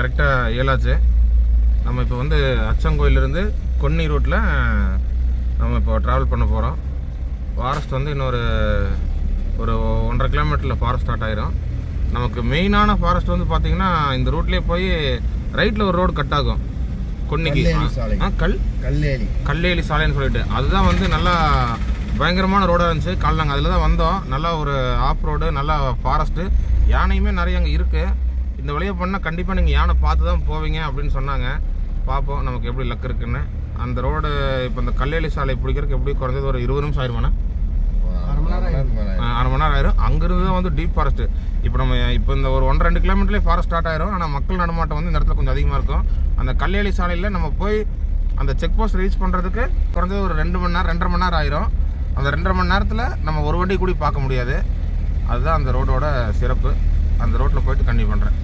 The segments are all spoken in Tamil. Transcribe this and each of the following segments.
கரெக்டாக ஏழாச்சு நம்ம இப்போ வந்து அச்சங்கோயிலிருந்து கொன்னி ரூட்டில் நம்ம இப்போ ட்ராவல் பண்ண போகிறோம் ஃபாரஸ்ட் வந்து இன்னொரு ஒரு ஒன்றரை கிலோமீட்டரில் ஃபாரஸ்ட் ஸ்டார்ட் ஆயிரும் நமக்கு மெயினான ஃபாரஸ்ட் வந்து பார்த்தீங்கன்னா இந்த ரூட்லேயே போய் ரைட்டில் ஒரு ரோடு கட் ஆகும் கொன்னிக்கு கல்லேலி சாலை. ஆ கல் கல்லேலி கல்லேலி சாலைன்னு சொல்லிட்டு அதுதான் வந்து நல்லா பயங்கரமான ரோடாக இருந்துச்சு கால் நாங்கள் அதில் தான் வந்தோம் நல்லா ஒரு ஆஃப் ரோடு நல்லா ஃபாரஸ்ட்டு யானையுமே நிறைய அங்கே இருக்குது இந்த வழியை பண்ணால் கண்டிப்பாக நீங்கள் யானை பார்த்து தான் போவீங்க அப்படின்னு சொன்னாங்க பார்ப்போம் நமக்கு எப்படி லக் இருக்குன்னு அந்த ரோடு இப்போ இந்த கல்லேலி சாலை பிடிக்கிறதுக்கு எப்படி குறைஞ்சது ஒரு இருபது நிமிஷம் ஆயிருமாண்ணா அரை மணி நேரம் மேல ஆ, அரை மணி நேரம் ஆயிரும் அங்கிருந்து தான் வந்து டீப் ஃபாரஸ்ட் இப்போ நம்ம இப்போ இந்த ஒரு ஒன்றரை ரெண்டு கிலோமீட்டர்லேயே ஃபாரஸ்ட் ஸ்டார்ட் ஆயிரும் ஆனால் மக்கள் நடமாட்டம் வந்து இந்த இடத்துல கொஞ்சம் அதிகமாக இருக்கும் அந்த கல்லேலி சாலையில் நம்ம போய் அந்த செக் போஸ்ட் ரீச் பண்ணுறதுக்கு குறைஞ்சது ஒரு ரெண்டு மணி நேரம் ரெண்டரை மணி நேரம் ஆயிரும் அந்த ரெண்டரை மணி நேரத்தில் நம்ம ஒரு வண்டி கூட பார்க்க முடியாது அதுதான் அந்த ரோடோட சிறப்பு அந்த ரோட்டில் போயிட்டு கண்டிப்பாக பண்ணுறேன்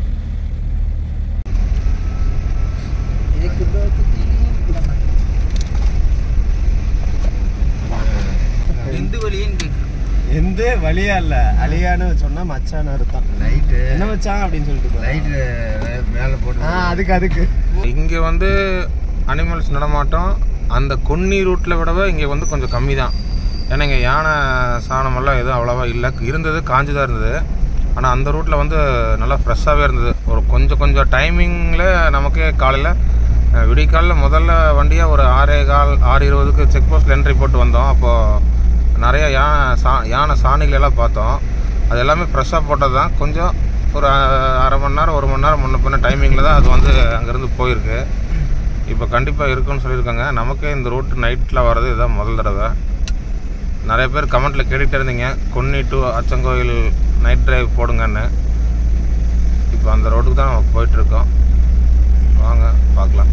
எந்த வழின்னு கேட்குறேன் எந்த வழியா இல்ல அழியான்னு சொன்னா மச்சான் அர்த்தம் லைட்டு என்ன மச்சான் அப்படின்னு சொல்லிட்டு போறான். லைட்டு மேலே போட்டு ஆ அதுக்கு அதுக்கு இங்கே வந்து அனிமல்ஸ் நடமாட்டம் அந்த கொன்னி ரூட்டில் விடவே இங்கே வந்து கொஞ்சம் கம்மி தான் ஏன்னா இங்கே யானை சாணமெல்லாம் எதுவும் அவ்வளோவா இல்லை இருந்தது காஞ்சு தான் இருந்தது ஆனால் அந்த ரூட்டில் வந்து நல்லா ஃப்ரெஷ்ஷாகவே இருந்தது ஒரு கொஞ்சம் கொஞ்சம் டைமிங்கில் நமக்கே காலையில் விடிகாலில் முதல்ல வண்டியாக ஒரு ஆறே கால் ஆறு இருபதுக்கு செக் போஸ்ட்டில் என்ட்ரி போட்டு வந்தோம் அப்போது நிறைய யானை சா யானை சாணிகள் எல்லாம் பார்த்தோம் அது எல்லாமே ஃப்ரெஷ்ஷாக போட்டது தான் கொஞ்சம் ஒரு அஹ், அரை மணி நேரம் ஒரு மணி நேரம் முன்ன பின்ன டைமிங்கில் தான் அது வந்து அங்கேருந்து போயிருக்கு இப்போ கண்டிப்பாக இருக்குன்னு சொல்லியிருக்காங்க நமக்கே இந்த ரூட் நைட்டில் வர்றது இதுதான் முதல் தடவை நிறைய பேர் கமெண்ட்டில் கேட்டுகிட்டே இருந்தீங்க Konni to Achankovil night drive போடுங்கன்னு இப்போ அந்த ரோட்டுக்கு தான் நம்ம போயிட்டுருக்கோம் வாங்க பார்க்கலாம்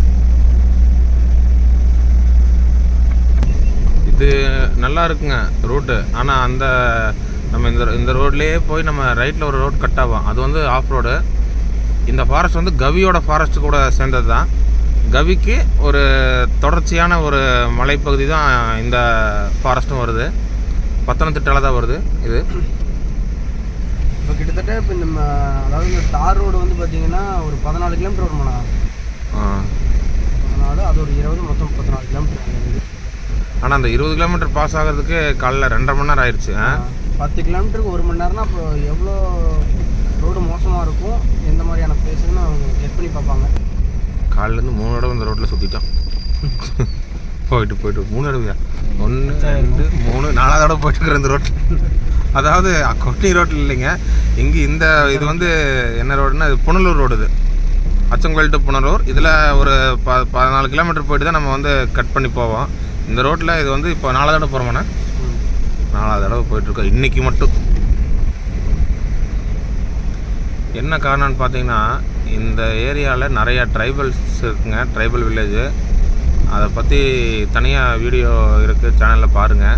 இது நல்லா இருக்குங்க ரூட்டு ஆனால் அந்த நம்ம இந்த இந்த ரோட்லேயே போய் நம்ம ரைட்டில் ஒரு ரோட் கட் ஆகும் அது வந்து ஆஃப் ரோடு இந்த ஃபாரஸ்ட் வந்து கவியோட ஃபாரஸ்ட் கூட சேர்ந்தது தான் கவிக்கு ஒரு தொடர்ச்சியான ஒரு மலைப்பகுதி தான் இந்த ஃபாரஸ்ட்டும் வருது பத்தனந்திட்டால தான் வருது இது இப்போ கிட்டத்தட்ட இப்போ இந்த ம- அதாவது இந்த தார் ரோடு வந்து பார்த்தீங்கன்னா ஒரு பதினாலு கிலோமீட்டர் வருமாண்ணா ஆ. பதினாலு அது ஒரு இருபது மொத்தம் முப்பத்தி நாலு கிலோமீட்டர் வருது. ஆனால் அந்த இருபது கிலோமீட்டர் பாஸ் ஆகிறதுக்கு காலைல ரெண்டரை மணி நேரம் ஆயிடுச்சு ஆ? பத்து கிலோமீட்டருக்கு ஒரு மணி நேரம்னா அப்போ எவ்வளோ ரோடு மோசமாக இருக்கும் எந்த மாதிரியான பிளேஸ்னு அவங்க செக் பண்ணி பார்ப்பாங்க காலிலேருந்து மூணு தடவை இந்த ரோட்டில் சுற்றிட்டோம் போயிட்டு போயிட்டு மூணு தடவையா ஒன்று ரெண்டு மூணு நாலாவது தடவை போயிட்டு இருக்கிற இந்த ரோட்டில் அதாவது கொட்டி ரோட்டில் இல்லைங்க இங்கே இந்த இது வந்து என்ன ரோடுன்னா இது புனலூர் ரோடு இது அச்சங்கோயில் டு புனலூர் இதில் ஒரு ப பதினாலு கிலோமீட்டர் போயிட்டு தான் நம்ம வந்து கட் பண்ணி போவோம் இந்த ரோட்டில் இது வந்து இப்போ நாலாவது தடவை போகிறோமாண்ணா நாலாவது தடவை போயிட்டுருக்கோம் இன்னைக்கு மட்டும் என்ன காரணம்னு பார்த்தீங்கன்னா இந்த ஏரியாவில் நிறைய ட்ரைபல்ஸ் இருக்குங்க ட்ரைபல் வில்லேஜு அதை பற்றி தனியாக வீடியோ இருக்குது சேனலில் பாருங்கள்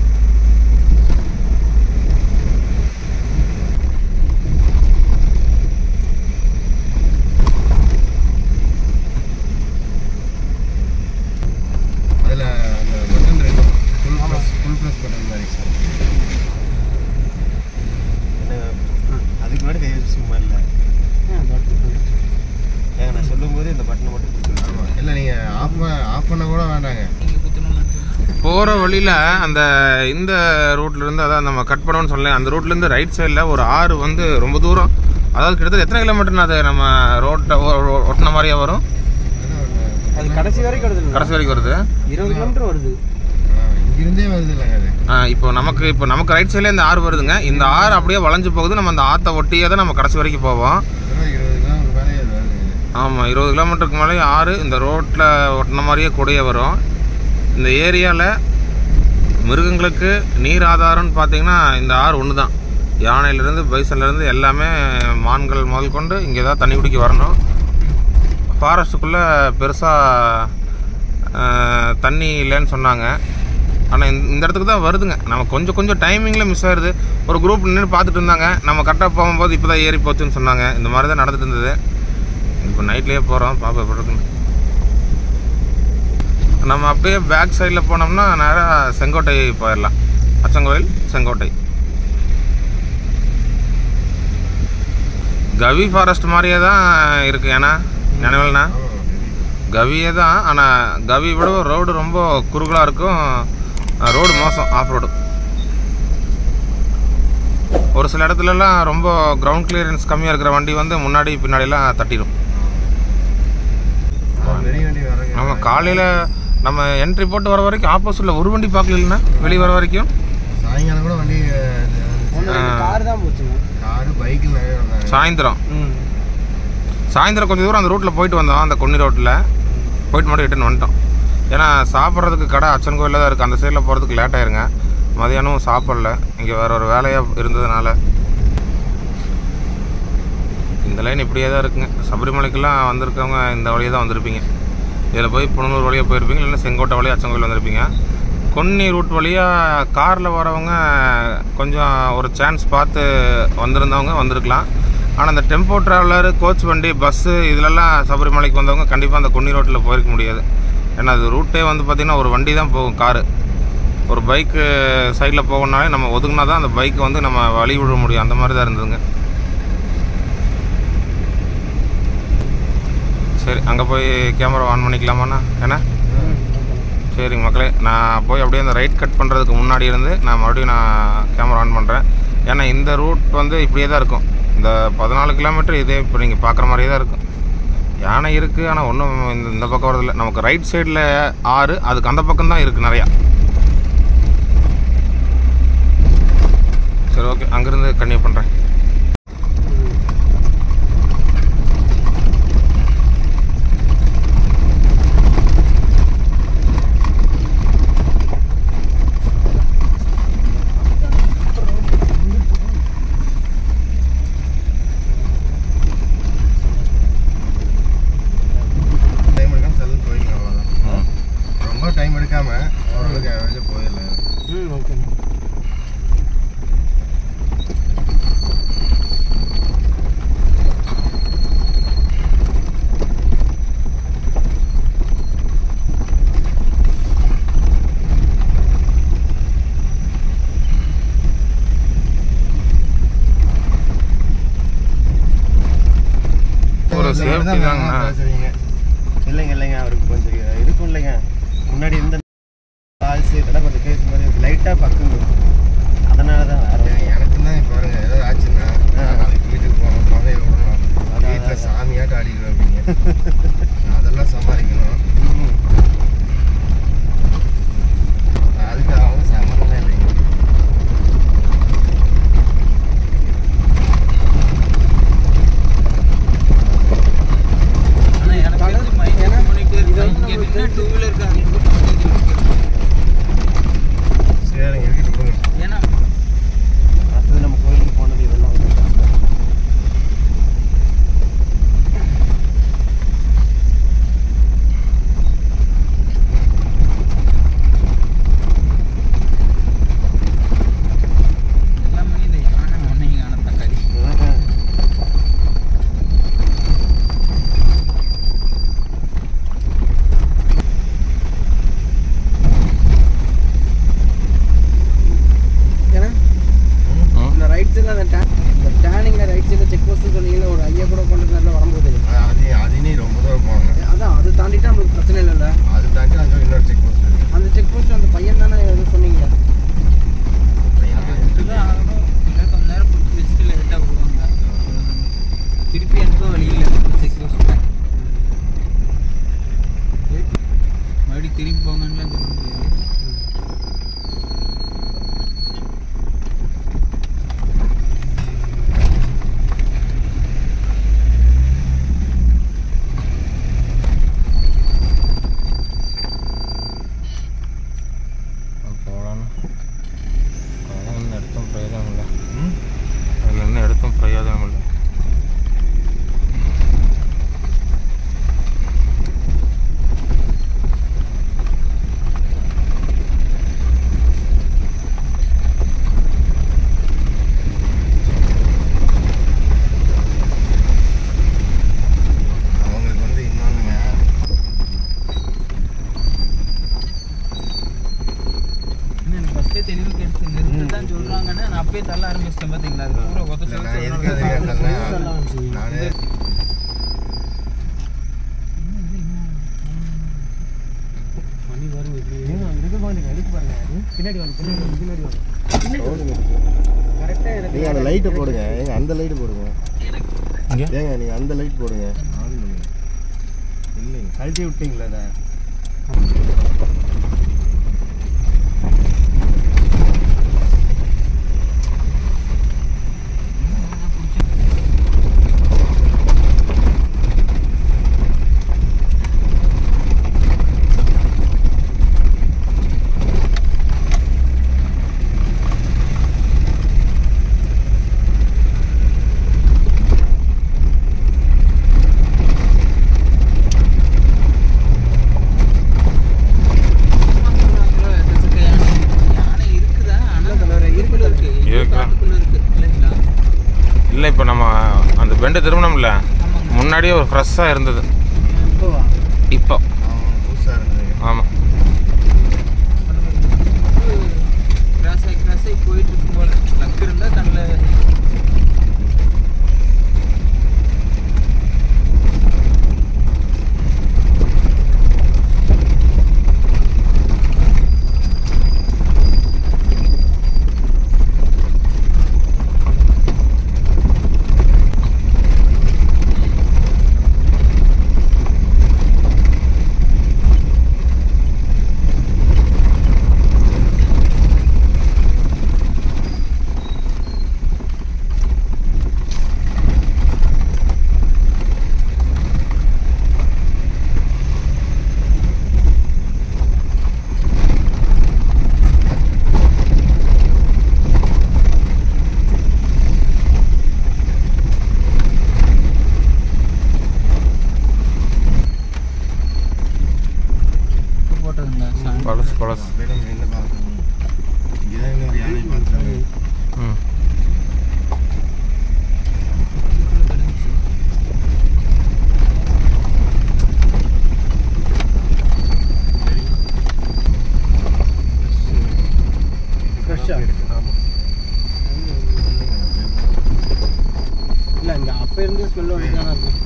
அதில் அந்த பட்டன் ரெண்டு full plus full plus button மாதிரி சார் அதுக்கு முன்னாடி கை வச்சு சும்மா இல்லை ஏங்க நான் சொல்லும்போது இந்த பட்டனை மட்டும் பிடிச்சிருக்கேன் ஆமாம் இல்லை நீங்கள் ஆஃப் ஆஃப் பண்ண கூட வேண்டாங்க போகிற வழியில் அந்த இந்த ரூட்லேருந்து அதாவது நம்ம கட் பண்ணோம்னு சொல்லலாம் அந்த ரூட்லேருந்து ரைட் சைடில் ஒரு ஆறு வந்து ரொம்ப தூரம் அதாவது கிட்டத்தட்ட எத்தனை கிலோமீட்டர்னா அது நம்ம ரோட்டை ஒட்டின மாதிரியே வரும் அது கடைசி வரைக்கும் வருது கடைசி வரைக்கும் வருது இருபது கிலோமீட்டர் வருது இங்கிருந்தே வருது இல்லைங்க அது ஆ, இப்போ நமக்கு இப்போ நமக்கு ரைட் சைடில் இந்த ஆறு வருதுங்க இந்த ஆறு அப்படியே வளைஞ்சு போகுது நம்ம அந்த ஆற்றை ஒட்டியே தான் நம்ம கடைசி வரைக்கும் போவோம் இதெல்லாம் இருபது கிலோமீட்டர் மேலே இது வருது ஆமாம் இருபது கிலோமீட்டருக்கு மேலே ஆறு இந்த ரோட்டில் ஒட்டின மாதிரியே கூடயே வரும் இந்த ஏரியாவில் மிருகங்களுக்கு நீர் ஆதாரம்னு பார்த்தீங்கன்னா இந்த ஆறு ஒன்று தான் யானையிலேருந்து பைசன்லேருந்து எல்லாமே மான்கள் முதல் கொண்டு இங்கே தான் தண்ணி குடிக்க வரணும் ஃபாரஸ்ட்டுக்குள்ளே பெருசாக தண்ணி இல்லைன்னு சொன்னாங்க ஆனால் இந்த இந்த இடத்துக்கு தான் வருதுங்க நம்ம கொஞ்சம் கொஞ்சம் டைமிங்கில் மிஸ் ஆயிடுது ஒரு குரூப் நின்று பார்த்துட்டு இருந்தாங்க நம்ம கரெக்டாக போகும்போது இப்போ தான் ஏறி போச்சுன்னு சொன்னாங்க இந்த மாதிரி தான் நடந்துட்டு இருந்தது இப்போ நைட்லேயே போகிறோம் பாப்பா எப்படி இருக்குன்னு நம்ம அப்படியே பேக் சைடில் போனோம்னா நேராக செங்கோட்டை போயிடலாம் அச்சங்கோயில் செங்கோட்டை கவி ஃபாரஸ்ட் மாதிரியே தான் இருக்குது ஏன்னா நினைவல்ண்ணா கவியே தான் ஆனால் கவி விட ரோடு ரொம்ப குறுகலாக இருக்கும் ரோடு மோசம் ஆஃப் ரோடு ஒரு சில இடத்துலலாம் ரொம்ப கிரவுண்ட் கிளியரன்ஸ் கம்மியாக இருக்கிற வண்டி வந்து முன்னாடி பின்னாடிலாம் தட்டிடும் பெரிய வண்டி வரங்க நம்ம காலையில் நம்ம என்ட்ரி போட்டு வர வரைக்கும் ஆப்போசிட்டில் ஒரு வண்டி பார்க்கலன்னா வெளியே வர வரைக்கும் சாயங்காலம் கூட வண்டி ஒன்று ரெண்டு கார் தான் போச்சுங்க காரு பைக்கில் நிறைய வந்தாங்க சாயந்தரம் ம் சாயந்தரம் கொஞ்சம் தூரம் அந்த ரூட்டில் போயிட்டு வந்தோம் அந்த கொன்னி ரோட்டில் போயிட்டு மட்டும் ரிட்டன் வந்துட்டோம் ஏன்னா சாப்பிட்றதுக்கு கடை அச்சன் கோயிலில் தான் இருக்குது அந்த சைடில் போகிறதுக்கு லேட் ஆயிருங்க மதியானம் சாப்பிடல இங்கே வேற ஒரு வேலையாக இருந்ததுனால இந்த லைன் இப்படியே தான் இருக்குங்க சபரிமலைக்கெல்லாம் வந்திருக்கவங்க இந்த வழியாக தான் வந்திருப்பீங்க இதில் போய் புனலூர் வழியாக போயிருப்பீங்க இல்லைன்னா செங்கோட்டை வழியாக அச்சங்கோயில் வந்திருப்பீங்க கொன்னி ரூட் வழியாக காரில் வரவங்க கொஞ்சம் ஒரு சான்ஸ் பார்த்து வந்திருந்தவங்க வந்திருக்கலாம் ஆனால் அந்த டெம்போ ட்ராவலர் கோச் வண்டி பஸ்ஸு இதிலெல்லாம் சபரிமலைக்கு வந்தவங்க கண்டிப்பாக அந்த கொன்னி ரோட்டில் போயிருக்க முடியாது ஏன்னா அது ரூட்டே வந்து பார்த்திங்கன்னா ஒரு வண்டி தான் போகும் காரு ஒரு பைக்கு சைடில் போகணுனாலே நம்ம ஒதுங்கினா தான் அந்த பைக்கு வந்து நம்ம வழி விட முடியும் அந்த மாதிரி தான் இருந்ததுங்க சரி அங்கே போய் கேமரா ஆன் பண்ணிக்கலாமாண்ணா ஏன்னா சரிங்க மக்களே நான் போய் அப்படியே அந்த ரைட் கட் பண்ணுறதுக்கு முன்னாடி இருந்து நான் மறுபடியும் நான் கேமரா ஆன் பண்ணுறேன் ஏன்னா இந்த ரூட் வந்து இப்படியே தான் இருக்கும் இந்த பதினாலு கிலோமீட்டர் இதே இப்போ நீங்கள் பார்க்குற மாதிரியே தான் இருக்கும் யானை இருக்குது ஆனால் ஒன்றும் இந்த இந்த பக்கம் வரதில்லை நமக்கு ரைட் சைடில் ஆறு அதுக்கு அந்த பக்கம் தான் இருக்குது நிறையா சரி ஓகே அங்கேருந்து கன்னியூ பண்ணுறேன் டைம் எடுக்காம செல்லு போயிக்கலாம் அவ்வளோதான் ரொம்ப டைம் எடுக்காம ஓரளவுக்கு ஆவரேஜாக போயிடலாம் ம் ஓகேங்க ஒரு சேஃப்டி தாங்கண்ணா பேசுறீங்க இல்லைங்க இல்லைங்க அவருக்கு கொஞ்சம் இருக்கும் இல்லைங்க முன்னாடி இருந்த ஆல்ஸ் இதெல்லாம் கொஞ்சம் பேசும்போது லைட்டாக பக்குங்க அதனால தான் வேற எனக்கு தான் இப்போ பாருங்க ஏதாவது ஆச்சுன்னா நாளைக்கு வீட்டுக்கு போகணும் குழந்தைய விடணும் வீட்டில் சாமியாட்ட ஆடிக்கிறோம் அப்படிங்க அதெல்லாம் சமாளிக்கணும் அதுக்கு அவங்க சம்மந்தமே இல்லைங்க ஆனா எனக்கு தெரிஞ்சு மைக் ஏன்னா பண்ணிட்டே இது இருக்கேன். வந்து இங்க நம்ம நின்னா two wheeler car இங்க பக்கத்துல இருக்கு. சரிங்க வீட்டுக்கு விடுங்க ஏன்னா அடுத்தது நம்ம கோயிலுக்கு போனது இதெல்லாம் வந்து எல்லாம் பண்ணி இந்த யானை ஒன்னையும் காண தக்காளி ஏன்னா இந்த ரைட் சைடில் அந்த டே இந்த டேனிங்கில் ரைட் சைடில் செக் போஸ்ட்னு சொன்னீங்கன்னா ஒரு ஐயா கூட கொண்டு நல்லா வரும்போது அது அது நீ ரொம்ப தூரம் போகணும் அதான் அது தாண்டிட்டா நம்மளுக்கு பிரச்சனை இல்லைல்ல அது தாண்டி அங்கே இன்னொரு செக் போஸ்ட் இருக்கு அந்த செக் போஸ்ட் அந்த பையன் தானே எதுவும் சொன்னீங்க இதுதான் ஆகணும். இல்லை கொஞ்ச நேரம் பிடிச்சி வச்சுட்டு லேட்டாக விடுவாங்க திருப்பி எனக்கும் வழி இல்லை செக் போஸ்ட்டில் மறுபடியும் திரும்பி போங்கன்னு சொல்ல முடியாது அது பூரா உதச்சு நான் எதுக்கு அதை கேட்டேன்னா நானே மணி பாருங்க எப்படி இருக்கு பாருங்க இருக்கு பாருங்க பின்னாடி வாங்க பின்னாடி வாங்க பின்னாடி வாங்க கரெக்டாக நீங்க அந்த லைட்டை போடுங்க ஏங்க அந்த லைட் போடுங்க இங்கே ஏங்க நீங்க அந்த லைட் போடுங்க ஆன் பண்ணுங்க இல்லைங்க கழட்டி விட்டீங்களா அதை யானை இருக்குதா ஆனா இருக்குள்ள இருக்கு எங்க இருக்கா? காட்டுக்குள்ள இருக்கு இல்லைங்களா இல்லை இப்போ நம்ம அந்த பெண்டை திரும்பினோம்ல ஆமாங்க முன்னாடியே ஒரு ஃப்ரெஷ்ஷாக இருந்தது இப்போவா இப்போ புதுசாக இருந்தது ஆமாம் கிராஸ் ஆகி கிராஸ் ஆகி போயிட்டு இருக்கும் போல லக் இருந்தா கண்ணில் போட்டதுங்களா சாமி பழசு பழசு அப்படியே நம்ம என்ன பார்க்கணும் இங்கே தான் இன்னொரு யானை பார்த்துருங்க ம் இதுக்குள்ள கிடந்துச்சு ஃப்ரெஷ்ஷாக ஆமாம் இல்லை இங்கே அப்போ இருந்து ஸ்மெல் வந்துட்டு தானே இருக்கும்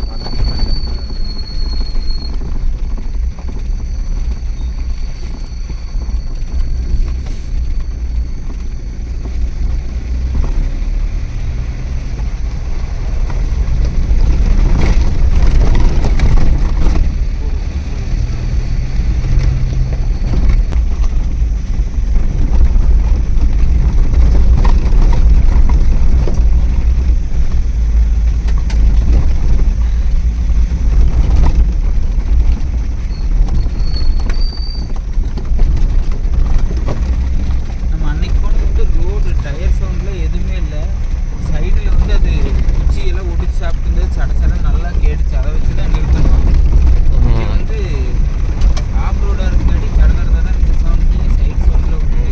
நம்ம அன்னைக்கு போனது வந்து ரோடு டயர் சவுண்டில் எதுவுமே இல்லை சைடில் வந்து அது குச்சியெல்லாம் ஒடிச்சு சாப்பிட்டு சட சட நல்லா கேட்டுச்சு அதை வச்சு தான் நிறுத்தணும் இது வந்து ஆஃப் ரோடாக இருக்காடி தட தட தான் இந்த சவுண்ட் சைடு சவுண்டில் விட்டு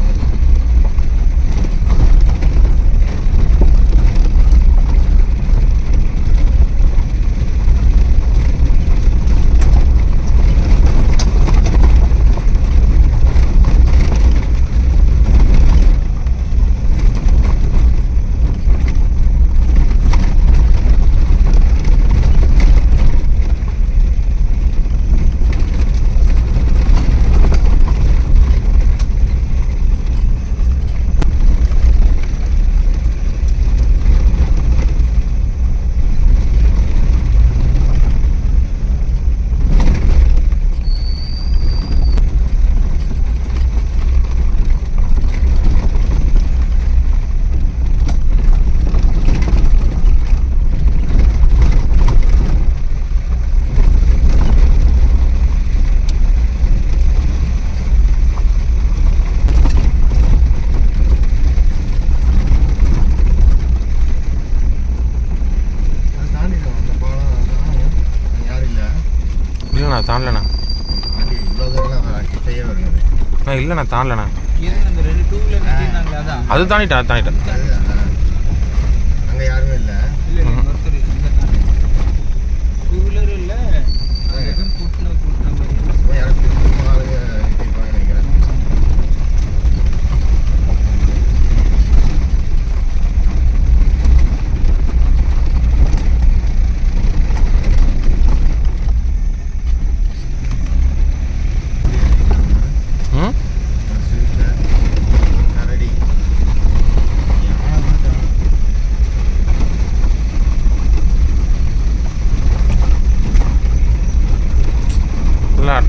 அது தாண்டிடும் அந்த பாலம் காணும் யாரும் இல்லை இல்லைண்ணா தாண்டலண்ணா தாண்டி இவ்வளோ தூரம் கிட்டையே வருது நான் இல்லைண்ணா தாண்டலண்ணா எதுக்கு அந்த ரெண்டு டூ வீலர் நிறுத்திருந்தாங்களே அதான் அது தாண்டிட்டேன் அது தாண்டிட்டேன் அங்கே யாருமே இல்லை இல்லை இல்லை ஒருத்தர் இந்த டூ வீலர் இல்லை எதுவும் கூட்டின கூட்டின மாதிரி சும்மா யாரும் திரும்ப ஆளுங்க நிறுத்திருப்பாங்கன்னு நினைக்கிறேன்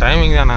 டைமிங் தானே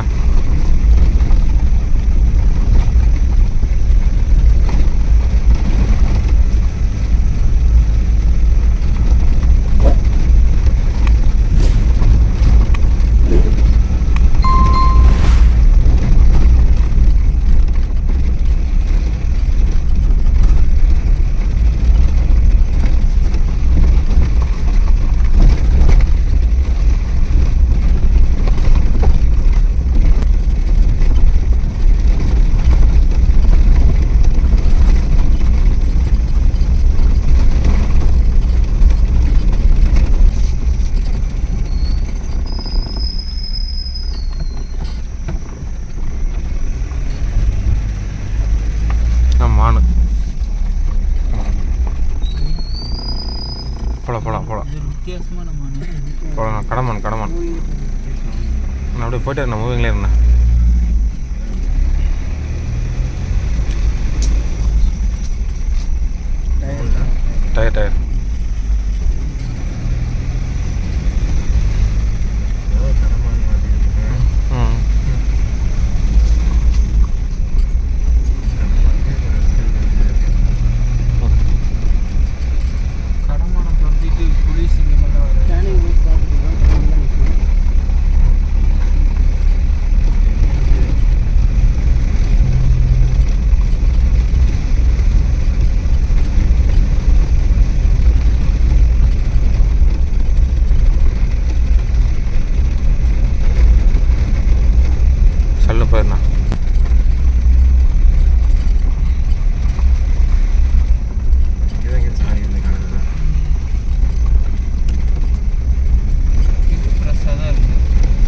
நான் மானு போலாம் போலாம் போலாம் இது ஒரு வித்தியாசமான மனு போலாம் கடமான் கடமான் நான் அப்படியே போயிட்டே இருந்தேன் மூவிங்லேயே இருந்தேன் டயர் டயர் ஏதோ தரமான மாதிரி இருக்கு. ம் கடமானம் துரத்திட்டு போலீஸ் இந்த மாதிரிலாம் வர ஸ்கேனிங் போய் பார்த்துட்டு நிற்கும் சொல்லு போயிருண்ணா இங்கதான் இங்க சாணி வந்து கிடக்குது. இது ஃப்ரெஷ்ஷாக தான் இருக்குது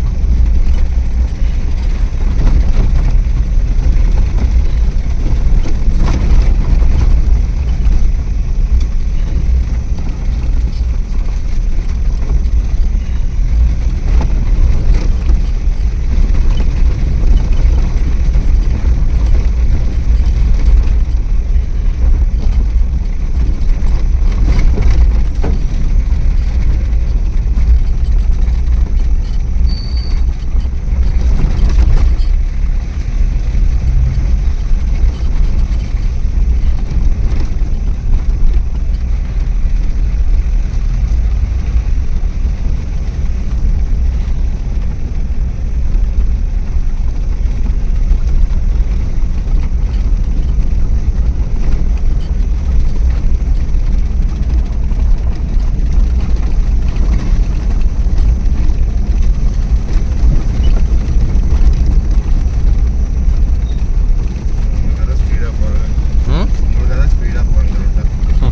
உங்களுக்கு அதான் speed ஆ போறது. ம் உங்களுக்கு அதான் speed ஆ போறது road ல. ம்.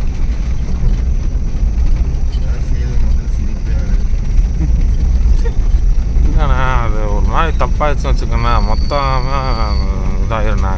அதான் feel முதல்ல சிரிப்பே வருது. இல்லைண்ணா அது ஒரு மாதிரி தப்பாகிடுச்சுன்னு வச்சுக்கோண்ணா மொத்தமாக இதாகிருண்ணா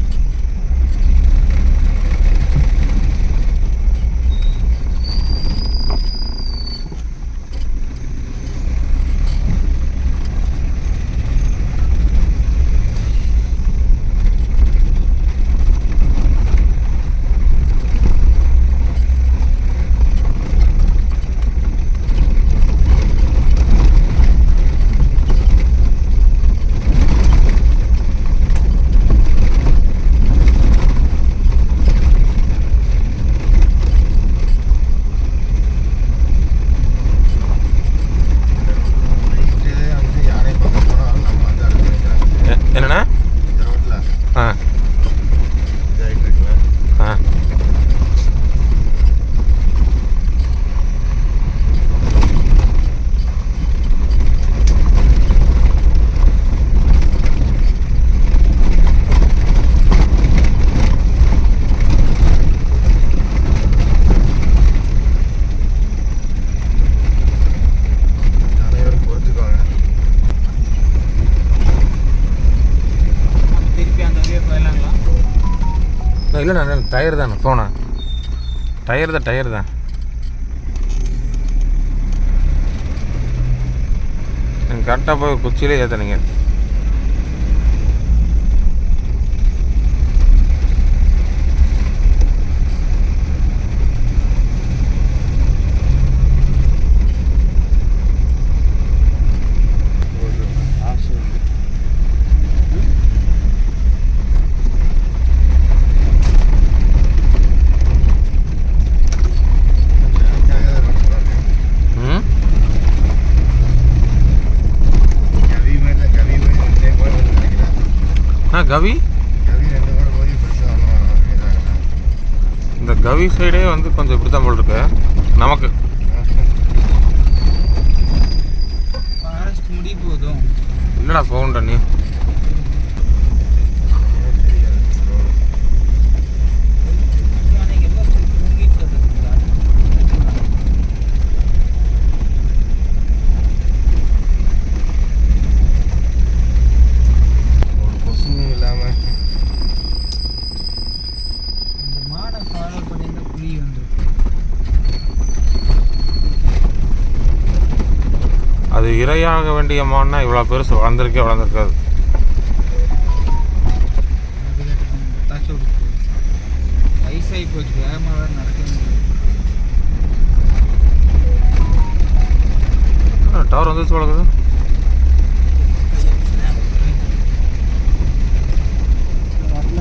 Bike வந்து யாரையும் பார்க்க போனாலும் நம்ம வந்து அடுத்து நிக்கிறோம். எ- என்னண்ணா இந்த ரோட்ல ஆ இதாயிட்டு இருக்குல்ல. ஆ அனைவரும் பொறுத்துக்கோங்க நம்ம திருப்பி அந்த வழியே போயிடலாங்களா இல்லைண்ணா டயர் தானே போனேன் டயர் தான் டயர் தான் நீங்கள் கரெக்டாக போய் குச்சியிலே ஏற்றுனீங்க ஒரு ஆசை வந்து கவி கவி ரெண்டு கூட போய் பெருசாக ஒன்றும் இதாகல இந்த கவி சைடே வந்து கொஞ்சம் இப்படி தான் போல் இருக்கு நமக்கு ஃபாரஸ்ட் முடி போதும் இல்லைடா போகண்டா நீ யானைகள் எல்லாம் தூங்கிட்டு இருக்குதா ஒரு கொசுவும் இல்லாமல் இந்த மாடை ஃபாலோ பண்ணி இந்த புலி வந்து அது இரையாக வேண்டிய மான்னா இவ்வளோ பெருசு வளர்ந்துருக்கே வளர்ந்துருக்காது தாச்சு கொடுக்கு வயசாகி போச்சு வேகமாக வேறு நடக்க முடியல டவர் வந்துச்சு வளர்க்குது வரல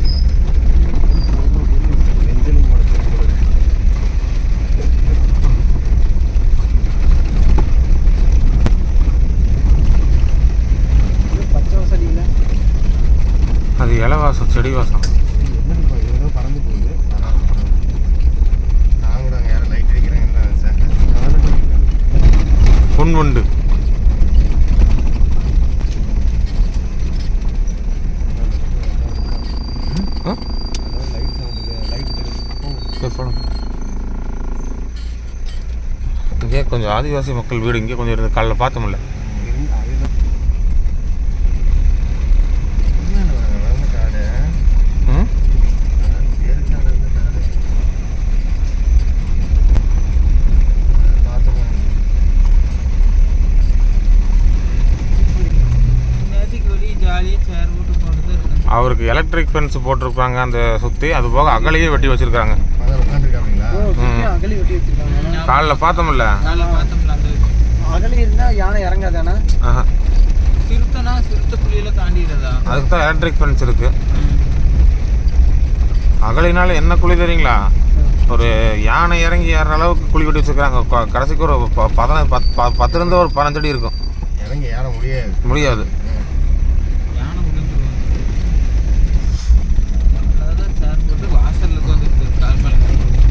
நெஞ்சலும் முடச்சலும் போல இருக்கு. இது பச்சை வசதி இல்லை அது இலை வாசம் செடி வாசம் என்னது இப்போ ஏதோ பறந்து போகுது பரவாயில்ல, பரவாயில்ல. நான் கூட அங்கே யாரும் லைட் அடிக்கிறேன் என்ன நினச்சேன் பொன்வண்டு ஆ? லைட் சவுண்டுக்கு லைட் சரி, போலாம். இங்கே கொஞ்சம் ஆதிவாசி மக்கள் வீடு இங்கே கொஞ்சம் இருந்து காலைல பார்த்தோம்ல இருந்து அதில் என்ன வளர்ந்த காடு ம் எதுக்கு நடந்த காடு பார்த்தோம் நேற்றுக்கு வெளியே ஜாலியாக சேர் போட்டு போட்டு தான் இருக்கேன் அவருக்கு எலக்ட்ரிக் ஃபென்ஸ் போட்டிருப்பாங்க அந்த சுற்றி அது போக அகலையே வெட்டி வச்சிருக்காங்க அதில் உட்காந்துருக்காங்களா ஓ, சுத்தி அகலி வெட்டி வச்சிருக்காங்க காலைல பார்த்தோம்ல காலைல பார்த்தோம்ல அந்த அகலி இருந்தா யானை இறங்காதானே ஆஹா சிறுத்தைனா சிறுத்தை புலியில தாண்டிடுறதா அதுக்கு தான் எலக்ட்ரிக் ஃபென்ஸ் இருக்கு அகலினால என்ன குழி தெரியுங்களா ஒரு யானை இறங்கி ஏறுற அளவுக்கு குழி வெட்டி வச்சிருக்காங்க கொ- கடைசிக்கு ஒரு ப- பதின பத்- ப- பத்துலேருந்து ஒரு பதினஞ்சு அடி இருக்கும் இறங்கி ஏற முடியாது முடியாது யானை விழுந்துருவாங்க அதான் சேர் போட்டு வாசல்ல உட்காந்துருக்கு கால் மேலே கை போட்டு.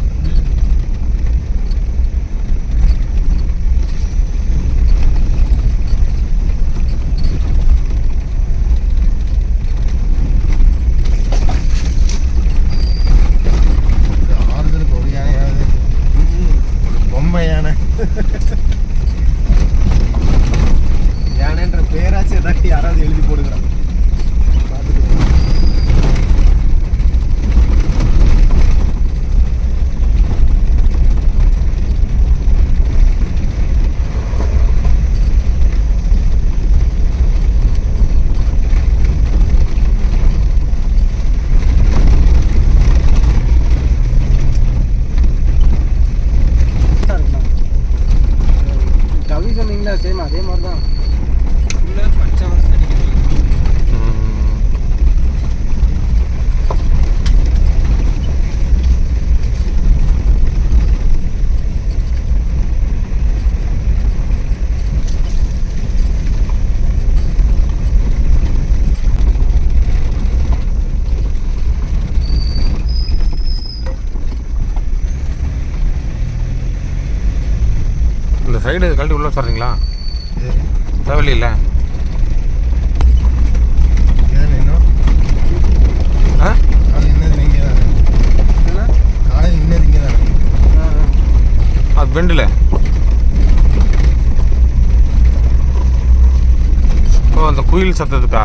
ஒரு ஆறுதலுக்கு ஒரு யானையாவது ஒரு பொம்மை யானை யானைன்ற பேராச்சும் ஏதாட்டி யாராவது எழுதி போடுகிறான் பார்த்துட்டு போ. இருக்கலாம் கவி சொன்னீங்களா சேம் அதே மாதிரி தான் உள்ள பச்சை வாசம் அடிக்கிறது ம். இந்த சைடு கழட்டி உள்ள சொல்கிறீங்களா இது தேவையில்லை இல்லை இதுதானே இன்னும் ஆ காலையில் இன்னது இங்கே தானே ஏன்னா காலையில் இன்னது இங்கே தானே ஆ, ஆ. அது பெண்டில் ஓ அந்த குயில் சத்தத்துக்கா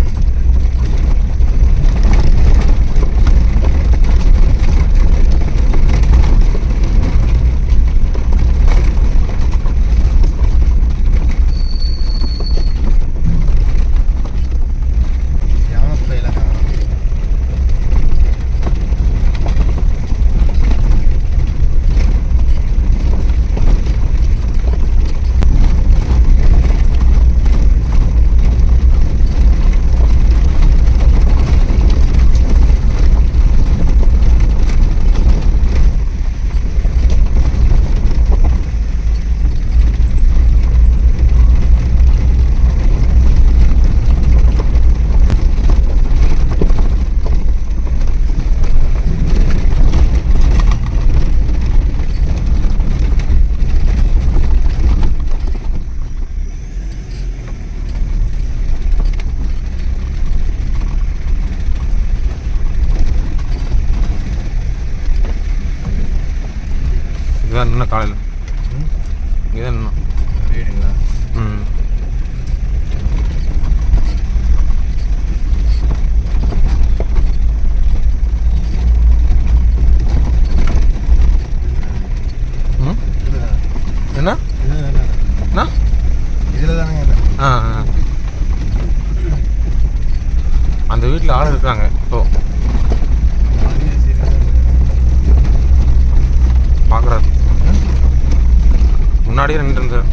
யானை பிள்ளையில காணும் தான் நின்று காலையில் இங்கே தான் நின்னோம் வீடுங்களா ம் ம் இதுதான் என்ன இதுதான் என்ன இதில் தானேங்க ஆ ஆ. அந்த வீட்டில் ஆள் இருக்காங்க இப்போ பார்க்குறாரு முன்னாடியே நின்று இருந்தார்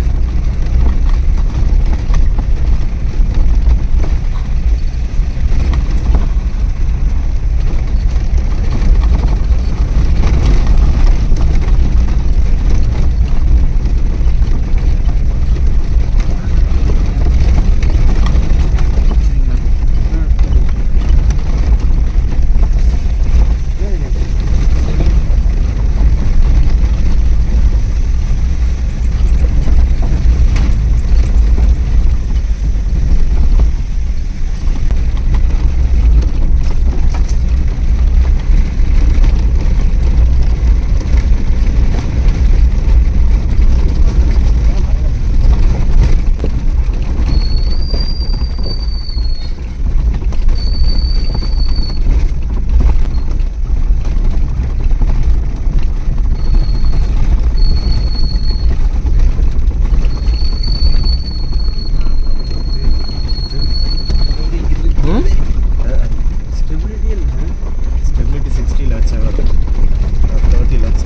ம் ஸ்டெபிலிட்டி இல்லை ஸ்டெபிலிட்டி சிக்ஸ்டியில் வச்சா வரும் தேர்ட்டியில் வச்சு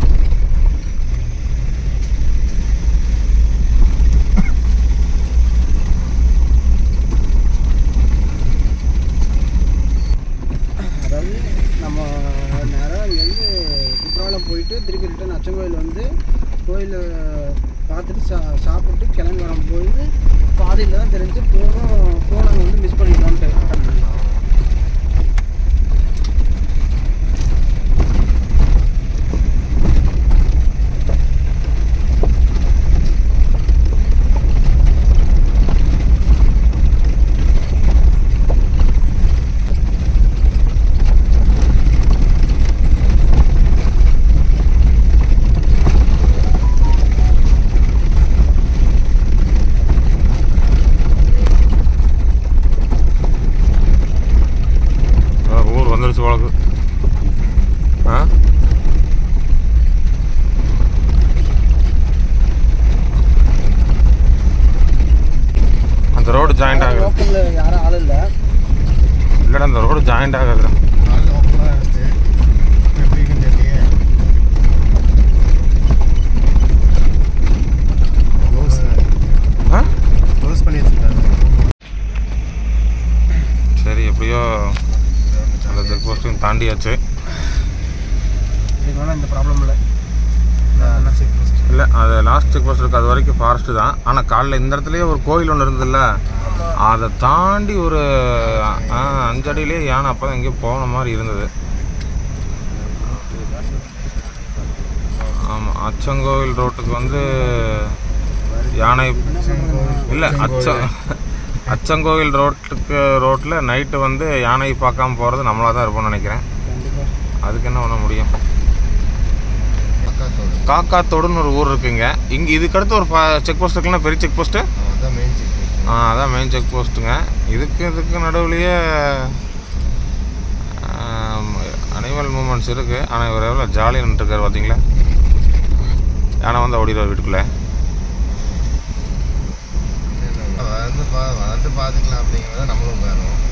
அதாவது நம்ம நேராக இங்கேருந்து குற்றாலம் போயிட்டு திருப்பி ரிட்டன் அச்சங்கோயில் வந்து கோயில் பார்த்துட்டு சா சாப்பிட்டு கிளம்பி வரும்போது பாதியில் தான் தெரிஞ்சு ஃபோனும் ஃபோன் அங்கே வந்து மிஸ் பண்ணிட்டோன்ட்டு அதான் ஊர் வந்துருச்சு வழக்கு ஆ அந்த ரோடு ஜாயிண்ட் ஆகுது லோக்கலில் யாரும் ஆள் இல்லை இல்லைடா அந்த ரோடு ஜாயிண்ட் ஆகுதுடா ஆள் ஓப்பனாக இருந்துச்சு இப்போ எப்படி இருக்குன்னு தெரியலையே க்ளோஸ் ஆ க்ளோஸ் பண்ணி வச்சுருக்காங்க சரி எப்படியோ அந்த செக் போஸ்ட்டையும் தாண்டியாச்சு இதுக்கு மேலே இந்த ப்ராப்ளம் இல்லை செக் போஸ்ட் இல்லை அது லாஸ்ட் செக் போஸ்ட் இருக்கு அது வரைக்கும் ஃபாரஸ்ட்டு தான் ஆனால் காலைல இந்த இடத்துலயே ஒரு கோயில் ஒன்று இருந்ததுல்ல அதை தாண்டி ஒரு ஆ, அஞ்சு அடியிலே யானை அப்போ தான் எங்கேயோ போன மாதிரி இருந்தது ஆமாம் அச்சங்கோவில் ரோட்டுக்கு வந்து யானை இல்லை அச்ச அச்சங்கோவில் ரோட்டுக்கு ரோட்டில் நைட்டு வந்து யானை பார்க்காம போகிறது நம்மளாக தான் இருப்போம்னு நினைக்கிறேன் கண்டிப்பாக அதுக்கு என்ன பண்ண முடியும் பக்காத்தோடு காக்காத்தோடுன்னு ஒரு ஊர் இருக்குங்க இங்கே இதுக்கடுத்து ஒரு செக் போஸ்ட் இருக்குல்ல பெரிய செக் போஸ்ட்டு அதான் மெயின் செக் போஸ்ட் ஆ அதான் மெயின் செக் போஸ்ட்டுங்க இதுக்கு இதுக்கு நடுவுலையே அனிமல் மூமெண்ட்ஸ் இருக்குது ஆனால் இவர் எவ்வளோ ஜாலியாக நின்றுருக்காரு பார்த்தீங்களா யானை வந்து ஓடிடுவார் வீட்டுக்குள்ளே வந்து பா வந்து பார்த்துக்கலாம் அப்படிங்கிறத நம்மளும் வேணும்